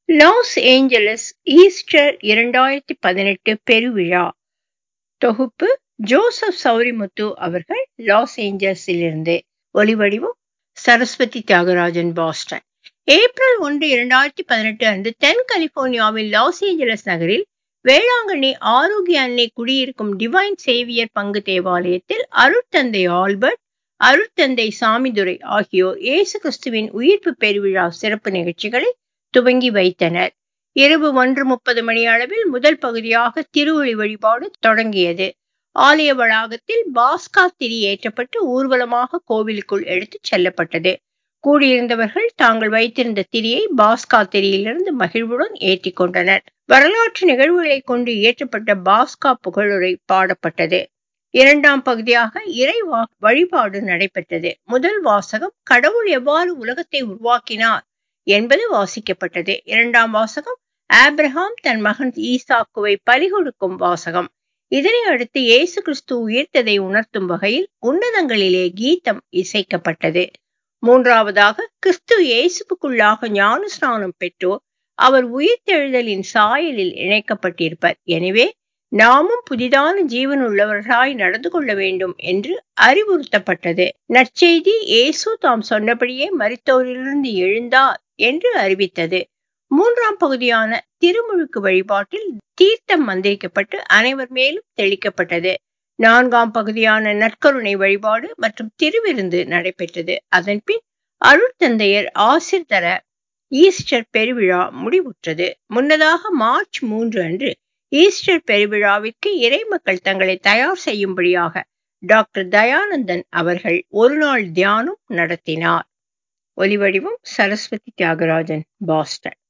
Los Angeles Easter இரண்டாயிரத்தி பதினெட்டு பெருவிழா தொகுப்பு ஜோசப் சௌரிமுத்து அவர்கள் லாஸ் ஏஞ்சல்ஸிலிருந்து ஒலிவடிவம் சரஸ்வதி தியாகராஜன் பாஸ்டன் ஏப்ரல் ஒன்று இரண்டாயிரத்தி பதினெட்டு அன்று தென் கலிபோர்னியாவில் லாஸ் ஏஞ்சலஸ் நகரில் வேளாங்கண்ணி ஆரோக்கிய அன்னை குடியிருக்கும் டிவைன் சேவியர் பங்கு தேவாலயத்தில் அருட்தந்தை ஆல்பர்ட் அருட்தந்தை சாமிதுரை ஆகியோர் இயேசு கிறிஸ்துவின் உயிர்ப்பு பெருவிழா சிறப்பு நிகழ்ச்சிகளை துவங்கி வைத்தனர் இரவு ஒன்று முப்பது மணி அளவில் முதல் பகுதியாக திருவொளி வழிபாடு தொடங்கியது ஆலய வளாகத்தில் பாஸ்கா திரி ஏற்றப்பட்டு ஊர்வலமாக கோவிலுக்குள் எடுத்துச் செல்லப்பட்டது கூடியிருந்தவர்கள் தாங்கள் வைத்திருந்த திரியை பாஸ்கா திரியிலிருந்து மகிழ்வுடன் ஏற்றி கொண்டனர் வரலாற்று நிகழ்வுகளை கொண்டு இயற்றப்பட்ட பாஸ்கா புகழுரை பாடப்பட்டது இரண்டாம் பகுதியாக இறை வழிபாடு நடைபெற்றது முதல் வாசகம் கடவுள் எவ்வாறு உலகத்தை உருவாக்கினார் என்பது வாசிக்கப்பட்டது இரண்டாம் வாசகம் ஆப்ரஹாம் தன் மகன் ஈசாக்குவை பலிகொடுக்கும் வாசகம் இதனை அடுத்து இயேசு கிறிஸ்து உயிர்த்ததை உணர்த்தும் வகையில் உன்னதங்களிலே கீதம் இசைக்கப்பட்டது மூன்றாவதாக கிறிஸ்து இயேசுக்குள்ளாக ஞான ஸ்நானம் பெற்றோர் அவர் உயிர்த்தெழுதலின் சாயலில் இணைக்கப்பட்டிருப்பர் எனவே நாமும் புதிதான ஜீவன் உள்ளவர்களாய் நடந்து கொள்ள வேண்டும் என்று அறிவுறுத்தப்பட்டது நற்செய்தி இயேசு தாம் சொன்னபடியே மரித்தோரிலிருந்து எழுந்தார் என்று அறிவித்தது மூன்றாம் பகுதியான திருமுழுக்கு வழிபாட்டில் தீர்த்தம் மந்திரிக்கப்பட்டு அனைவர் மேலும் தெளிக்கப்பட்டது நான்காம் பகுதியான நற்கருணை வழிபாடு மற்றும் திருவிருந்து நடைபெற்றது அதன்பின் அருட்தந்தையர் ஆசிர் தர ஈஸ்டர் பெருவிழா முடிவுற்றது முன்னதாக மார்ச் மூன்று அன்று ஈஸ்டர் பெருவிழாவிற்கு இறை மக்கள் தங்களை தயார் செய்யும்படியாக டாக்டர் தயானந்தன் அவர்கள் ஒரு நாள் தியானம் நடத்தினார் ஒலிவடிவம் சரஸ்வதி தியாகராஜன் பாஸ்டன்